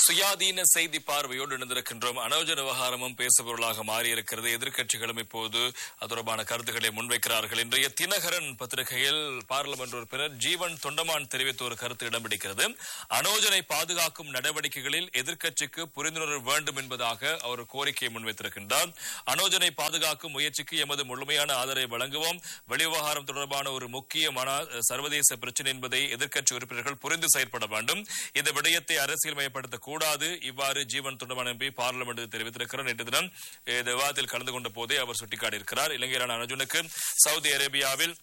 சுயாதீன செய்தி பார்வையோடு இணைந்திருக்கின்றோம் அனோஜ விவகாரமும் பேசுபொருளாக மாறியிருக்கிறது எதிர்க்கட்சிகளும் இப்போது அது தொடர்பான கருத்துக்களை முன்வைக்கிறார்கள் இன்றைய தினகரன் பத்திரிகையில் பார்லிமெண்ட் உறுப்பினர் ஜீவன் தொண்டமான் தெரிவித்த ஒரு கருத்து இடம் பிடிக்கிறது அனோஜனை பாதுகாக்கும் நடவடிக்கைகளில் எதிர்க்கட்சிக்கு புரிந்துணர்வு வேண்டும் என்பதாக அவர் கோரிக்கையை முன்வைத்திருக்கின்றார் அனோஜனை பாதுகாக்கும் முயற்சிக்கு எமது முழுமையான ஆதரவை வழங்குவோம் வெளிவிவகாரம் தொடர்பான ஒரு முக்கியமான சர்வதேச பிரச்சனை என்பதை எதிர்க்கட்சி உறுப்பினர்கள் புரிந்து செயற்பட வேண்டும் இந்த விடயத்தை அரசியல்மயப்படுத்த கூடாது இவ்வாறு ஜீவன் தொண்டமான் எம்பி பார்லிமெண்ட் தெரிவித்திருக்கிறார் நேற்று தினம் இந்த விவாதத்தில் கலந்து கொண்ட போதே அவர் சுட்டிக்காட்டியிருக்கிறார் இலங்கையிலான அர்ஜுனுக்கு சவுதி அரேபியாவில்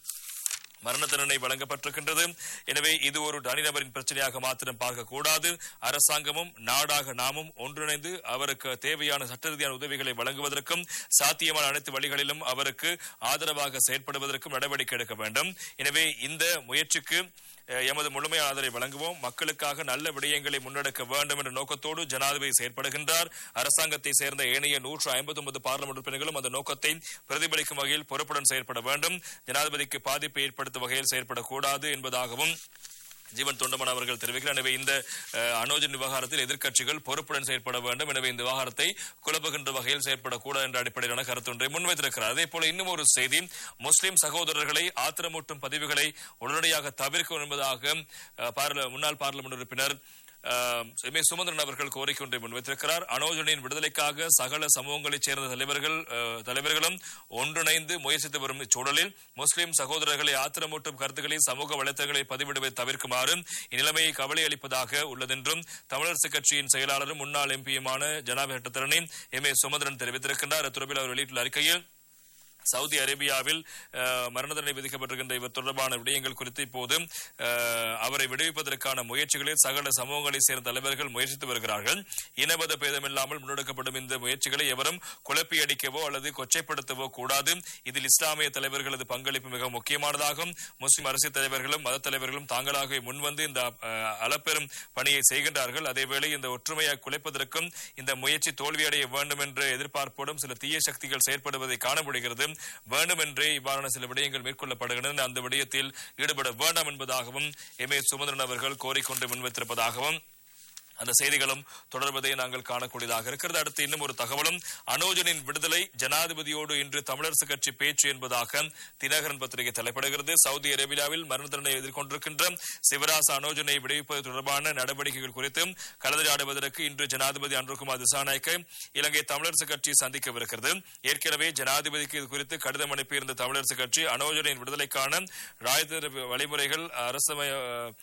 மரண தண்டனை வழங்கப்பட்டிருக்கின்றது எனவே இது ஒரு தனிநபரின் பிரச்சனையாக மாத்திரம் பார்க்கக்கூடாது அரசாங்கமும் நாடாக நாமும் ஒன்றிணைந்து அவருக்கு தேவையான சட்ட ரீதியான உதவிகளை வழங்குவதற்கும் சாத்தியமான அனைத்து வழிகளிலும் அவருக்கு ஆதரவாக செயற்படுவதற்கும் நடவடிக்கை எடுக்க வேண்டும் எனவே இந்த முயற்சிக்கு அஹ், எமது முழுமையான ஆதரவை வழங்குவோம் மக்களுக்காக நல்ல விடயங்களை முன்னெடுக்க வேண்டும் என்ற நோக்கத்தோடு ஜனாதிபதி செயற்படுகின்றார் அரசாங்கத்தை சேர்ந்த ஏனைய நூற்று ஐம்பத்தி ஒன்பது பார்லிமெண்ட் உறுப்பினர்களும் அந்த நோக்கத்தை பிரதிபலிக்கும் வகையில் பொறுப்புடன் செயற்பட வேண்டும் ஜனாதிபதிக்கு பாதிப்பை ஏற்படுத்தும் வகையில் செயற்படக்கூடாது என்பதாகவும் ஜீவன் தொண்டமன் அவர்கள் தெரிவிக்கிறார் எனவே இந்த அஹ், அனோஜன் விவகாரத்தில் எதிர்க்கட்சிகள் பொறுப்புடன் செயற்பட வேண்டும் எனவே இந்த விவகாரத்தை குழப்புகின்ற வகையில் செயற்படக்கூடாது என்ற அடிப்படையிலான கருத்து ஒன்றை முன்வைத்திருக்கிறார் அதே போல இன்னும் ஒரு செய்தி முஸ்லிம் சகோதரர்களை ஆத்திரமூட்டும் பதிவுகளை உடனடியாக தவிர்க்கும் என்பதாக அஹ், பார்ல- முன்னாள் பார்லிமெண்ட் உறுப்பினர் அஹ், எம் ஏ சுமந்திரன் அவர்கள் கோரிக்கை ஒன்றை முன்வைத்திருக்கிறார் அனோஜனின் விடுதலைக்காக சகல சமூகங்களைச் சேர்ந்த தலைவர்கள் அஹ், தலைவர்களும் ஒன்றிணைந்து முயற்சித்து வரும் இச்சூழலில் முஸ்லிம் சகோதரர்களை ஆத்திரமூட்டும் கருத்துக்களை சமூக வலைத்தளங்களை பதிவிடுவதை தவிர்க்குமாறு இந்நிலைமையை கவலை அளிப்பதாக உள்ளதென்றும் தமிழரசு கட்சியின் செயலாளரும் முன்னாள் எம்பியுமான ஜனாபி ஹட்டத்தரணி எம் ஏ சுமந்திரன் தெரிவித்திருக்கின்றார் அத்துறப்பில் அவர் வெளியிட்டுள்ள அறிக்கையில் சவுதி அரேபியாவில் அஹ், மரண தண்டனை விதிக்கப்பட்டிருக்கின்ற இவர் தொடர்பான விடயங்கள் குறித்து இப்போது அஹ், அவரை விடுவிப்பதற்கான முயற்சிகளில் சகல சமூகங்களைச் சேர்ந்த தலைவர்கள் முயற்சித்து வருகிறார்கள் இனபத பேதமில்லாமல் முன்னெடுக்கப்படும் இந்த முயற்சிகளை எவரும் குழப்பியடிக்கவோ அல்லது கொச்சைப்படுத்தவோ கூடாது இதில் இஸ்லாமிய தலைவர்களது பங்களிப்பு மிக முக்கியமானதாகும் முஸ்லிம் அரசியல் தலைவர்களும் மத தலைவர்களும் தாங்களாகவே முன்வந்து இந்த அஹ், அளப்பெரும் பணியை செய்கின்றார்கள் அதேவேளை இந்த ஒற்றுமையை குலைப்பதற்கும் இந்த முயற்சி தோல்வியடைய வேண்டும் என்ற எதிர்பார்ப்போடும் சில தீய சக்திகள் செயற்படுவதை காண முடிகிறது வேண்டுமென்றே இவ்வாறான சில விடயங்கள் மேற்கொள்ளப்படுகின்றன அந்த விடயத்தில் ஈடுபட வேண்டாம் என்பதாகவும் எம் ஏ சுமந்திரன் அவர்கள் கோரிக்கொண்டு முன்வைத்திருப்பதாகவும் அந்த செய்திகளும் தொடர்வதை நாங்கள் காணக்கூடியதாக இருக்கிறது அடுத்து இன்னும் ஒரு தகவலும் அனோஜனின் விடுதலை ஜனாதிபதியோடு இன்று தமிழரசு கட்சி பேச்சு என்பதாக தினகரன் பத்திரிகை தலைப்படுகிறது சவுதி அரேபியாவில் மரண தண்டனை எதிர்கொண்டிருக்கின்ற சிவராச அனோஜனை விடுவிப்பது தொடர்பான நடவடிக்கைகள் குறித்து கலந்துரையாடுவதற்கு இன்று ஜனாதிபதி அன்ருகுமார் திசாநாயக்க இலங்கை தமிழரசு கட்சி சந்திக்கவிருக்கிறது ஏற்கனவே ஜனாதிபதிக்கு இது குறித்து கடிதம் அனுப்பியிருந்த தமிழரசு கட்சி அனோஜனின் விடுதலைக்கான ராயத்திர வழிமுறைகள் அரசமய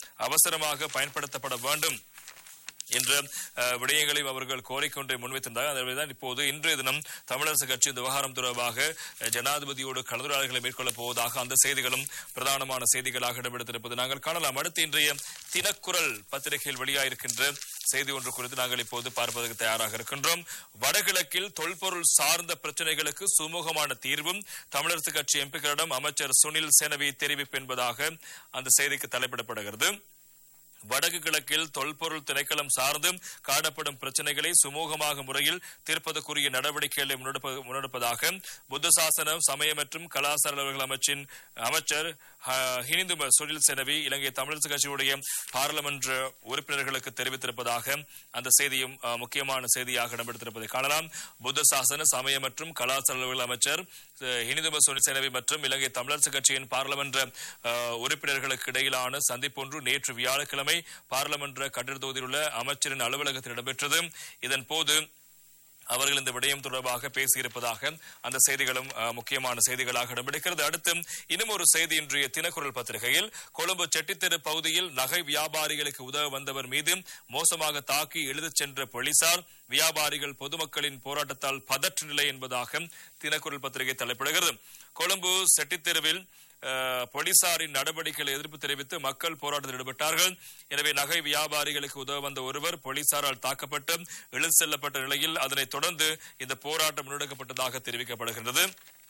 அவசரமாக பயன்படுத்தப்பட வேண்டும் என்ற அஹ், விடயங்களையும் அவர்கள் கோரிக்கை ஒன்றை முன்வைத்திருந்தார் அதனால்தான் இப்போது இன்றைய தினம் தமிழரசு கட்சி இந்த விவகாரம் தொடர்பாக அஹ், ஜனாதிபதியோடு கலந்துரையாடல்களை மேற்கொள்ளப் போவதாக அந்த செய்திகளும் பிரதானமான செய்திகளாக இடம்பெடுத்திருப்பது நாங்கள் காணலாம் அடுத்து இன்றைய தினக்குரல் பத்திரிகையில் வெளியாயிருக்கின்ற செய்தி ஒன்று குறித்து நாங்கள் இப்போது பார்ப்பதற்கு தயாராக இருக்கின்றோம் வடகிழக்கில் தொல்பொருள் சார்ந்த பிரச்சனைகளுக்கு சுமூகமான தீர்வும் தமிழரசு கட்சி எம்பிக்களிடம் அமைச்சர் சுனில் சேனவி தெரிவிப்பு என்பதாக அந்த செய்திக்கு தலைப்பிடப்படுகிறது வடக்கு கிழக்கில் தொல்பொருள் திணைக்களம் சார்ந்து காணப்படும் பிரச்சனைகளை சுமூகமாக முறையில் தீர்ப்பதற்குரிய நடவடிக்கைகளை முன்னெடுப்ப- முன்னெடுப்பதாக புத்த சாசனம் சமய மற்றும் கலாச்சார அலுவலர்கள் அமைச்சின் அமைச்சர் ஹ- ஹினிந்தும சுனில் செனவி இலங்கை தமிழரசு கட்சியுடைய பாராளுமன்ற உறுப்பினர்களுக்கு தெரிவித்திருப்பதாக அந்த செய்தியும் அஹ், முக்கியமான செய்தியாக இடம்பெடுத்திருப்பதை காணலாம் புத்த சாசன சமய மற்றும் கலாச்சார அலுவலர்கள் அமைச்சர் அஹ், ஹினிதும சுனில் செனவி மற்றும் இலங்கை தமிழரசு கட்சியின் பாராளுமன்ற அஹ், உறுப்பினர்களுக்கு இடையிலான சந்திப்பொன்று நேற்று வியாழக்கிழமை பாராளுமன்ற கட்டிட தொகுதியில் உள்ள அமைச்சரின் அலுவலகத்தில் இடம்பெற்றது இதன் போது அவர்கள் இந்த விடயம் தொடர்பாக பேசியிருப்பதாக அந்த செய்திகளும் அஹ், முக்கியமான செய்திகளாக இடம்பெடுக்கிறது அடுத்து இன்னும் ஒரு செய்தி இன்றைய தினக்குரல் பத்திரிகையில் கொழும்பு செட்டித்தெரு பகுதியில் நகை வியாபாரிகளுக்கு உதவ வந்தவர் மீது மோசமாக தாக்கி எழுதிச் சென்ற போலீசார் வியாபாரிகள் பொதுமக்களின் போராட்டத்தால் பதற்ற நிலை என்பதாக தினக்குரல் பத்திரிகை தலைப்பிடுகிறது கொழும்பு செட்டித்தெருவில் அஹ், போலீசாரின் நடவடிக்கைகளை எதிர்ப்பு தெரிவித்து மக்கள் போராட்டத்தில் ஈடுபட்டார்கள் எனவே நகை வியாபாரிகளுக்கு உதவ வந்த ஒருவர் போலீசாரால் தாக்கப்பட்டு இழுத்து செல்லப்பட்ட நிலையில் அதனைத் தொடர்ந்து இந்த போராட்டம் முன்னெடுக்கப்பட்டதாக தெரிவிக்கப்படுகின்றது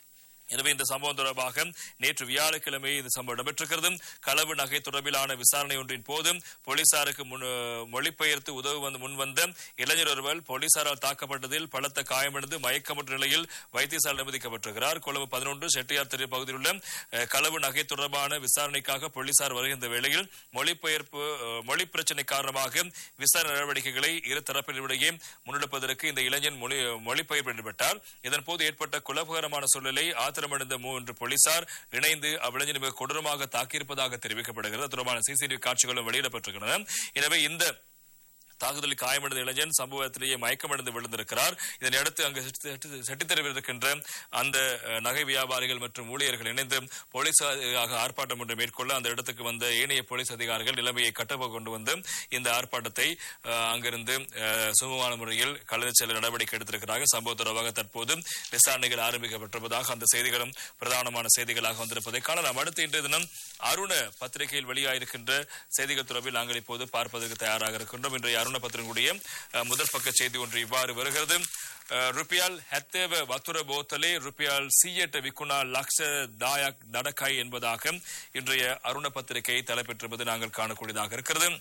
எனவே இந்த சம்பவம் தொடர்பாக நேற்று வியாழக்கிழமை இந்த சம்பவம் இடம்பெற்றிருக்கிறது களவு நகை தொடர்பிலான விசாரணை ஒன்றின் போது போலீசாருக்கு முன் மொழிபெயர்த்து உதவ வந்து முன்வந்த இளைஞர் ஒருவர் போலீசாரால் தாக்கப்பட்டதில் பலத்த காயமடைந்து மயக்கமற்ற நிலையில் வைத்தியசாலை அனுமதிக்கப்பட்டிருக்கிறார் கொழும்பு பதினொன்று செட்டியார் தெரு பகுதியில் உள்ள அஹ், களவு நகை தொடர்பான விசாரணைக்காக போலீசார் வருகின்ற வேளையில் மொழிபெயர்ப்பு அஹ், மொழி பிரச்சினை காரணமாக விசாரணை நடவடிக்கைகளை இரு தரப்பினரிடையே முன்னெடுப்பதற்கு இந்த இளைஞன் மொழி மொழிபெயர்ப்பு ஈடுபட்டார் இதன் போது ஏற்பட்ட குலபகரமான சூழ்நிலை ஆத்திரமடைந்த மூன்று போலீசார் இணைந்து அவ்விளைஞனை மிக கொடூரமாக தாக்கியிருப்பதாக தெரிவிக்கப்படுகிறது அது தொடர்பான சிசிடிவி காட்சிகளும் வெளியிடப்பட்டிருக்கின்றன எனவே இந்த தாக்குதலில் காயமடைந்த இளைஞன் சம்பவத்திலேயே மயக்கமடைந்து விழுந்திருக்கிறார் இதனையடுத்து அங்கு செட்டி- செட்டித்தெருவில் இருக்கின்ற அந்த அஹ், நகை வியாபாரிகள் மற்றும் ஊழியர்கள் இணைந்து போலீசாக ஆர்ப்பாட்டம் ஒன்றை மேற்கொள்ள அந்த இடத்துக்கு வந்த ஏனைய போலீஸ் அதிகாரிகள் நிலைமையை கட்டப்ப கொண்டு வந்து இந்த ஆர்ப்பாட்டத்தை அஹ், அங்கிருந்து அஹ், சுமூகமான முறையில் கலந்து செல்ல நடவடிக்கை எடுத்திருக்கிறார்கள் சம்பவ தொடர்பாக தற்போது விசாரணைகள் ஆரம்பிக்கப்பட்டிருப்பதாக அந்த செய்திகளும் பிரதானமான செய்திகளாக வந்திருப்பதை காணலாம் அடுத்து இன்றைய தினம் அருண பத்திரிகையில் வெளியாயிருக்கின்ற செய்திகள் தொடர்பில் நாங்கள் இப்போது பார்ப்பதற்கு தயாராக இருக்கின்றோம் இன்றைய அருண பத்திரிகையுடைய அஹ், முதல் பக்க செய்தி ஒன்று இவ்வாறு வருகிறது அஹ், ருபியால் ஹெத்தேவ வத்துர போத்தலே ருபியால் சீயட்ட விக்குணா லக்ஷ தாயக் நடக்காய் என்பதாக இன்றைய அருண பத்திரிகை தலைப்பெற்றிருப்பது நாங்கள் காணக்கூடியதாக இருக்கிறது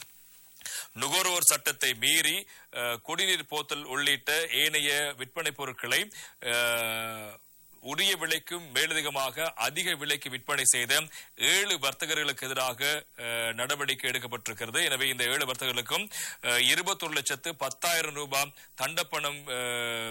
நுகர்வோர் சட்டத்தை மீறி அஹ், குடிநீர் போத்தல் உள்ளிட்ட ஏனைய விற்பனை பொருட்களை அஹ், உரிய விலைக்கும் மேலதிகமாக அதிக விலைக்கு விற்பனை செய்த ஏழு வர்த்தகர்களுக்கு எதிராக அஹ், நடவடிக்கை எடுக்கப்பட்டிருக்கிறது எனவே இந்த ஏழு வர்த்தகர்களுக்கும் இருபத்தொரு லட்சத்து பத்தாயிரம் ரூபாய் தண்டப்பணம் அஹ்,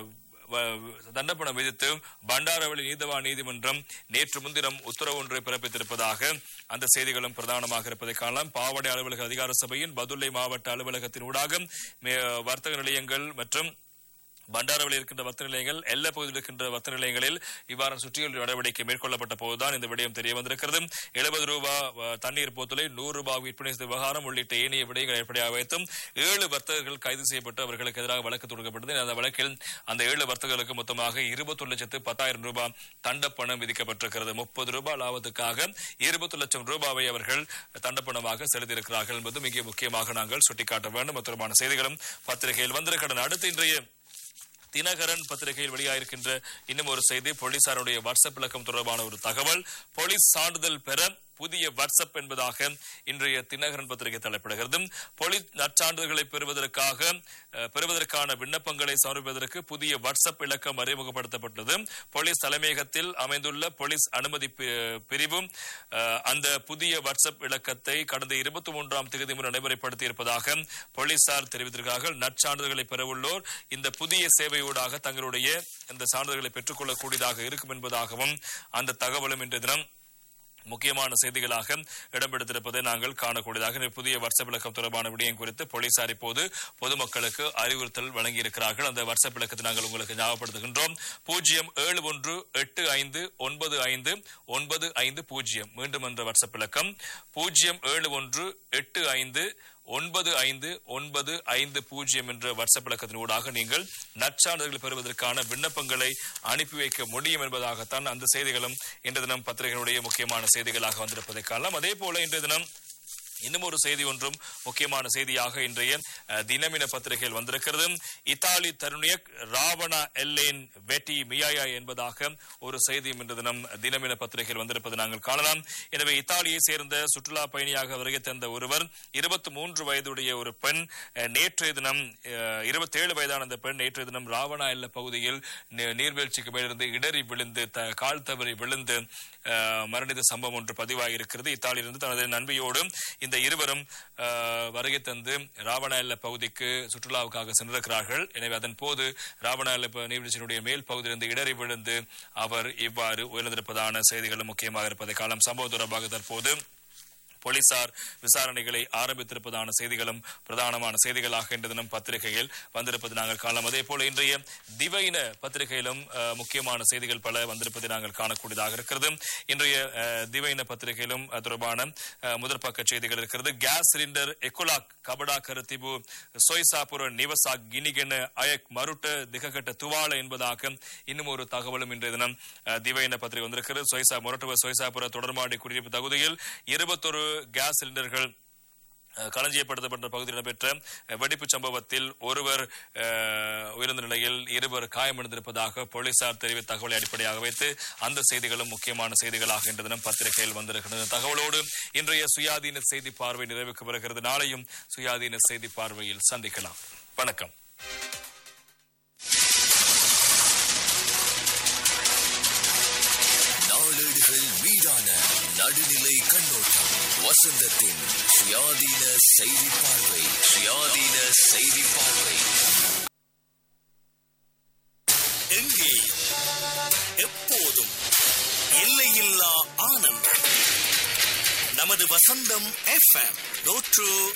வ- தண்டப்பணம் விதித்து பண்டாரவளி நீதவான் நீதிமன்றம் நேற்று முன்தினம் உத்தரவு ஒன்றை பிறப்பித்திருப்பதாக அந்த செய்திகளும் பிரதானமாக இருப்பதை காணலாம் பாவடை அலுவலக அதிகார சபையின் பதுளை மாவட்ட அலுவலகத்தின் ஊடாக மே- வர்த்தக நிலையங்கள் மற்றும் பண்டாரவில் இருக்கின்ற வர்த்தக நிலையங்கள் எல்லை பகுதியில் இருக்கின்ற வர்த்தக நிலையங்களில் இவ்வாறு சுற்றியுள்ள நடவடிக்கை மேற்கொள்ளப்பட்ட போதுதான் இந்த விடயம் தெரிய வந்திருக்கிறது எழுபது ரூபாய் அஹ், தண்ணீர் போத்தலை நூறு ரூபாய் விற்பனை செய்த விவகாரம் உள்ளிட்ட ஏனைய விடயங்களை அடிப்படையாக வைத்தும் ஏழு வர்த்தகர்கள் கைது செய்யப்பட்டு அவர்களுக்கு எதிராக வழக்கு தொடுக்கப்பட்டது அந்த வழக்கில் அந்த ஏழு வர்த்தகர்களுக்கு மொத்தமாக இருபத்தொரு லட்சத்து பத்தாயிரம் ரூபாய் தண்டப்பணம் விதிக்கப்பட்டிருக்கிறது முப்பது ரூபாய் லாபத்துக்காக இருபத்தி லட்சம் ரூபாவை அவர்கள் தண்டப்பணமாக செலுத்தியிருக்கிறார்கள் என்பதும் இங்கே முக்கியமாக நாங்கள் சுட்டிக்காட்ட வேண்டும் அது தொடர்பான செய்திகளும் பத்திரிகையில் வந்திருக்கின்றன அடுத்து இன்றைய தினகரன் பத்திரிகையில் வெளியாயிருக்கின்ற இன்னும் ஒரு செய்தி போலீசாருடைய வாட்ஸ்அப் இலக்கம் தொடர்பான ஒரு தகவல் போலீஸ் சான்றிதழ் பெற புதிய வாட்ஸ்அப் என்பதாக இன்றைய தினகரன் பத்திரிகை தலைப்பிடுகிறது போலீஸ் நற்சான்றிதழ்களை பெறுவதற்காக அஹ், பெறுவதற்கான விண்ணப்பங்களை சமர்ப்பிப்பதற்கு புதிய வாட்ஸ்அப் இலக்கம் அறிமுகப்படுத்தப்பட்டது போலீஸ் தலைமையகத்தில் அமைந்துள்ள போலீஸ் அனுமதி பி- பிரிவு அஹ், அந்த புதிய வாட்ஸ்அப் இலக்கத்தை கடந்த இருபத்தி மூன்றாம் தேதி முறை நடைமுறைப்படுத்தி இருப்பதாக போலீசார் தெரிவித்திருக்கிறார்கள் நற்சான்றிதழ்களை பெறவுள்ளோர் இந்த புதிய சேவையூடாக தங்களுடைய இந்த சான்றிதழ்களை பெற்றுக்கொள்ளக்கூடியதாக இருக்கும் என்பதாகவும் அந்த தகவலும் இன்றைய தினம் முக்கியமான செய்திகளாக இடம்பெடுத்திருப்பதை நாங்கள் காணக்கூடியதாக இந்த புதிய வாட்ஸ்அப் இலக்கம் தொடர்பான விடயம் குறித்து போலீசார் இப்போது பொதுமக்களுக்கு அறிவுறுத்தல் வழங்கியிருக்கிறார்கள் அந்த வாட்ஸ்அப் இலக்கத்தை நாங்கள் உங்களுக்கு ஞாபகப்படுத்துகின்றோம் பூஜ்ஜியம் ஏழு ஒன்று எட்டு ஐந்து ஒன்பது ஐந்து ஒன்பது ஐந்து பூஜ்ஜியம் மீண்டும் என்ற வாட்ஸ்அப் இலக்கம் பூஜ்ஜியம் ஏழு ஒன்று எட்டு ஐந்து ஒன்பது ஐந்து ஒன்பது ஐந்து பூஜ்ஜியம் என்ற வாட்ஸ்அப் இலக்கத்தின் ஊடாக நீங்கள் நற்சான்றிதழ்கள் பெறுவதற்கான விண்ணப்பங்களை அனுப்பி வைக்க முடியும் என்பதாகத்தான் அந்த செய்திகளும் இன்று தினம் பத்திரிகைகளுடைய முக்கியமான செய்திகளாக வந்திருப்பதை காணலாம் அதே போல இன்றைய தினம் இன்னும் ஒரு செய்தி ஒன்றும் முக்கியமான செய்தியாக இன்றைய அஹ், தினமின பத்திரிகையில் வந்திருக்கிறது இத்தாலி தருணியக் ராவணா எல்லேன் வெட்டி மியாயா என்பதாக ஒரு செய்தியும் இன்று தினம் தினமின பத்திரிகையில் வந்திருப்பது நாங்கள் காணலாம் எனவே இத்தாலியை சேர்ந்த சுற்றுலா பயணியாக வருகை தந்த ஒருவர் இருபத்தி மூன்று வயதுடைய ஒரு பெண் அஹ், நேற்றைய தினம் இருபத்தி ஏழு வயதான அந்த பெண் நேற்றைய தினம் ராவணா எல்ல பகுதியில் நீ- நீர்வீழ்ச்சிக்கு மேலிருந்து இடறி விழுந்து த- கால் தவறி விழுந்து அஹ், மரணித்த சம்பவம் ஒன்று பதிவாகி இருக்கிறது இத்தாலியிலிருந்து தனது நண்பியோடு இந்த இருவரும் அஹ், வருகை தந்து ராவண எல்ல பகுதிக்கு சுற்றுலாவுக்காக சென்றிருக்கிறார்கள் எனவே அதன் போது ராவண எல்ல ப- நீர்வீழ்ச்சியினுடைய மேல் பகுதியிலிருந்து இடறி விழுந்து அவர் இவ்வாறு உயர்ந்திருப்பதான செய்திகளும் முக்கியமாக இருப்பதை காலம் சம்பவம் தொடர்பாக தற்போது போலீசார் விசாரணைகளை ஆரம்பித்திருப்பதான செய்திகளும் பிரதானமான செய்திகளாக இன்று தினம் பத்திரிகையில் வந்திருப்பது நாங்கள் காணலாம் அதே போல இன்றைய திவையின பத்திரிகையிலும் அஹ், முக்கியமான செய்திகள் பல வந்திருப்பதை நாங்கள் காணக்கூடியதாக இருக்கிறது இன்றைய அஹ், திவையின பத்திரிகையிலும் அது தொடர்பான அஹ், முதற் பக்க செய்திகள் இருக்கிறது கேஸ் சிலிண்டர் எக்குலாக் கபடா கருத்திபு சொய்சாபுர நிவசாக் கினிகென அயக் மருட்ட திககட்ட துவால என்பதாக இன்னும் ஒரு தகவலும் இன்றைய தினம் அஹ், திவையின பத்திரிகை வந்திருக்கிறது சொய்சா முரட்டுவ சொய்சாபுர தொடர்மாடி குடியிருப்பு தகுதியில் இருபத்தொரு கேஸ் சிலிண்டர்கள் அஹ், களஞ்சியப்படுத்தப்பட்ட பகுதியில் நடைபெற்ற அஹ், வெடிப்புச் சம்பவத்தில் ஒருவர் அஹ், உயிரிழந்த நிலையில் இருவர் காயமடைந்திருப்பதாக போலீசார் தெரிவித்த தகவலை அடிப்படையாக வைத்து அந்த செய்திகளும் முக்கியமான செய்திகளாக இன்று தினம் பத்திரிகையில் வந்திருக்கிறது தகவலோடு இன்றைய சுயாதீன செய்தி பார்வை நிறைவுக்கு வருகிறது நாளையும் சுயாதீன செய்தி பார்வையில் சந்திக்கலாம் வணக்கம் நாளேடுகள் மீதான நடுநிலை கண்ணோட்டம் வசந்தத்தின் சுயாதீன செய்தி பார்வை சுயாதீன செய்தி பார்வை எங்கேயும் எப்போதும் எல்லையில்லா ஆனந்தம் நமது வசந்தம் எஃப்எம் நூற்று